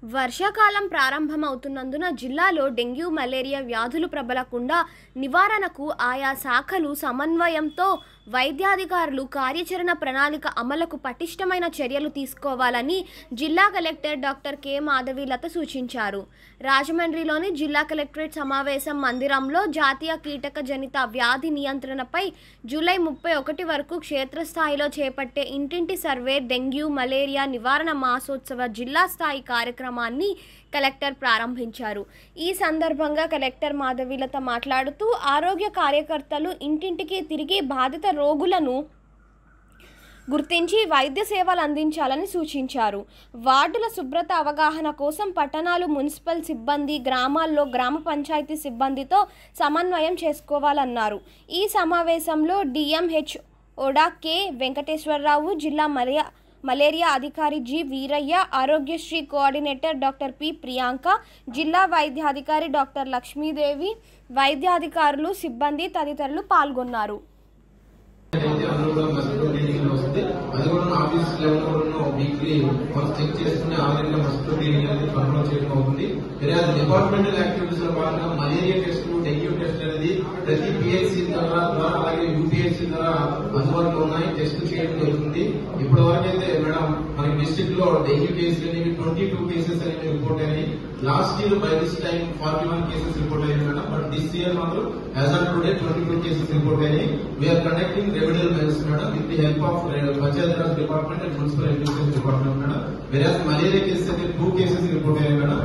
వర్షాకాలం ప్రారంభమవుతున్నందున జిల్లాలో dengue malaria వ్యాధులు ప్రబలకుండా నివారణకు ఆయా శాఖలు సమన్వయంతో వైద్యాధికారులు కార్యాచరణ ప్రణాళిక అమలుకు పటిష్టమైన చర్యలు తీసుకోవాలని జిల్లా కలెక్టర్ డాక్టర్ కె మాధవీలత సూచించారు రాజమండ్రిలోని జిల్లా కలెక్టరేట్ సమావేశం మందిరంలో జాతీయ కీటక జనిత వ్యాధి నియంత్రణపై జూలై ముప్పై ఒకటి వరకు క్షేత్రస్థాయిలో చేపట్టే ఇంటింటి సర్వే డెంగ్యూ మలేరియా నివారణ మాసోత్సవ జిల్లా స్థాయి కార్యక్రమాన్ని కలెక్టర్ ప్రారంభించారు ఈ సందర్భంగా కలెక్టర్ మాధవీలత మాట్లాడుతూ ఆరోగ్య కార్యకర్తలు ఇంటింటికి తిరిగి బాధిత రోగులను గుర్తించి వైద్య సేవలు అందించాలని సూచించారు వార్డుల శుభ్రత అవగాహన కోసం పట్టణాలు మున్సిపల్ సిబ్బంది గ్రామాల్లో గ్రామ పంచాయతీ సిబ్బందితో సమన్వయం చేసుకోవాలన్నారు ఈ సమావేశంలో డిఎంహెచ్ ఓడా కె వెంకటేశ్వరరావు జిల్లా మలయా మలేరియా అధికారి G Veeraiah Aarogyasri coordinator doctor P Priyanka జిల్లా వైద్యాధికారి డాక్టర్ లక్ష్మీదేవి వైద్యాధికారులు సిబ్బంది తదితరులు పాల్గొన్నారు అయితే అందులో కూడా మస్కిటో క్లీనింగ్ వస్తుంది అది కూడా నా ఆఫీస్ లెవెల్ కూడా వీక్లీ మనం చెక్ చేసుకుని ఆ విధంగా మస్కిటో క్లీనింగ్ అనేది కంట్రోల్ చేయడం అవుతుంది వేరే డిపార్ట్మెంటల్ యాక్టివిటీస్ లో భాగంగా మలేరియా టెస్టులు డెంగ్యూ టెస్ట్ అనేది ప్రతి పిహెచ్సి ద్వారా ద్వారా అలాగే యూపీహెచ్సి ద్వారా అందుబాటులో ఉన్నాయి టెస్ట్ చేయడం జరుగుతుంది ఇప్పటి వరకు అయితే మేడం మనకి డిస్ట్రిక్ట్ లో డెంగ్యూ కేసులు అనేవి ట్వంటీ టూ కేసెస్ అనేవి రిపోర్ట్ అయినాయి last year by this time forty one cases report అయ్యాయి మేడం బట్ దిస్ ఇయర్ మాత్రం as on today twenty two cases report అయినాయి we are conducting remedial measures madam with the help of Panchayat Raj department and municipal administration department madam వేరే malaria cases అయితే two cases report అయ్యాయి madam